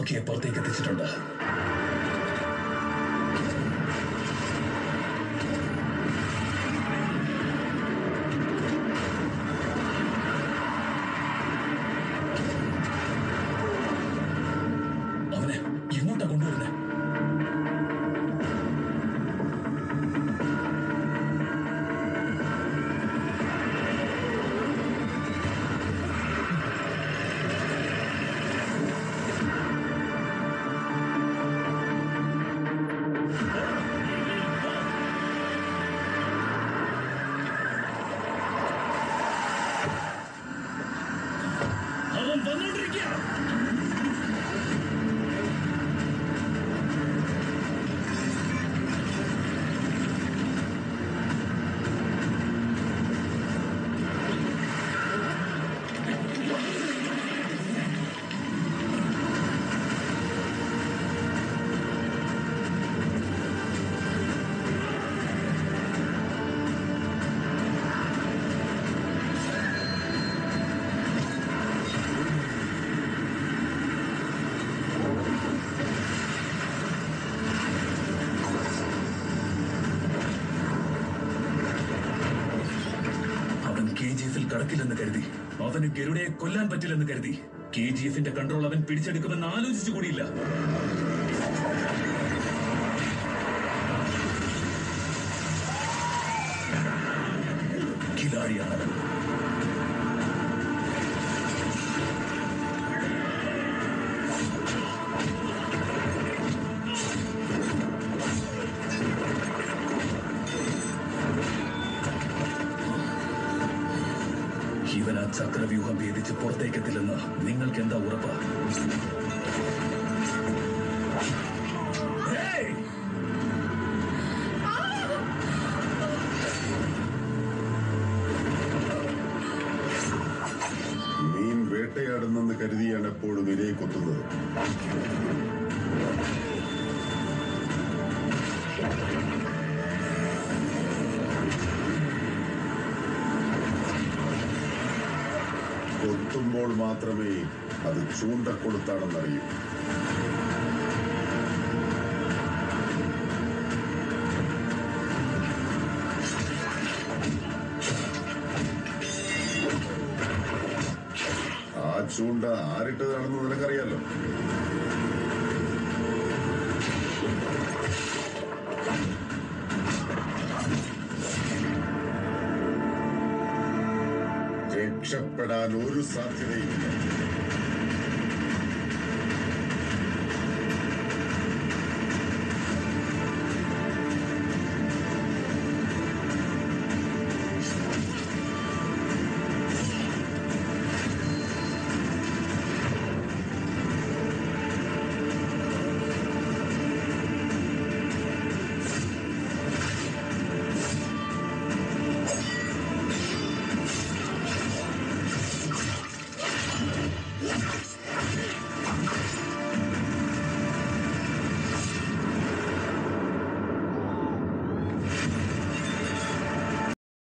റോക്കിയെ പുറത്തേക്ക് എത്തിച്ചിട്ടുണ്ട് അവനെ എങ്ങോട്ടാ കൊണ്ടുവരുന്നത് അവൻ വന്നോണ്ടിരിക്കുക അവൻ കെ ജി എഫിൽ കടക്കില്ലെന്ന് കരുതി അവന് ഗരുഡയെ കൊല്ലാൻ പറ്റില്ലെന്ന് കരുതി കെ ജി എഫിന്റെ കൺട്രോൾ അവൻ പിടിച്ചെടുക്കുമെന്ന് ആലോചിച്ചു കൂടിയില്ല കിലാടിയാണവൻ ഇവൻ ആ ചക്രവ്യൂഹം ഭേദിച്ച് പുറത്തേക്കെത്തില്ലെന്ന് നിങ്ങൾക്ക് എന്താ ഉറപ്പ് ഹേയ്! മീൻ വേട്ടയാടുന്നെന്ന് കരുതിയാണ് എപ്പോഴും ഇരയെ കൊത്തുന്നത് കൊത്തുമ്പോൾ മാത്രമേ അത് ചൂണ്ടക്കൊളുത്താണെന്നറിയൂ ആ ചൂണ്ട ആരിട്ടതാണെന്ന് നിനക്കറിയാലോ രക്ഷപ്പെടാൻ ഒരു സാധ്യതയില്ല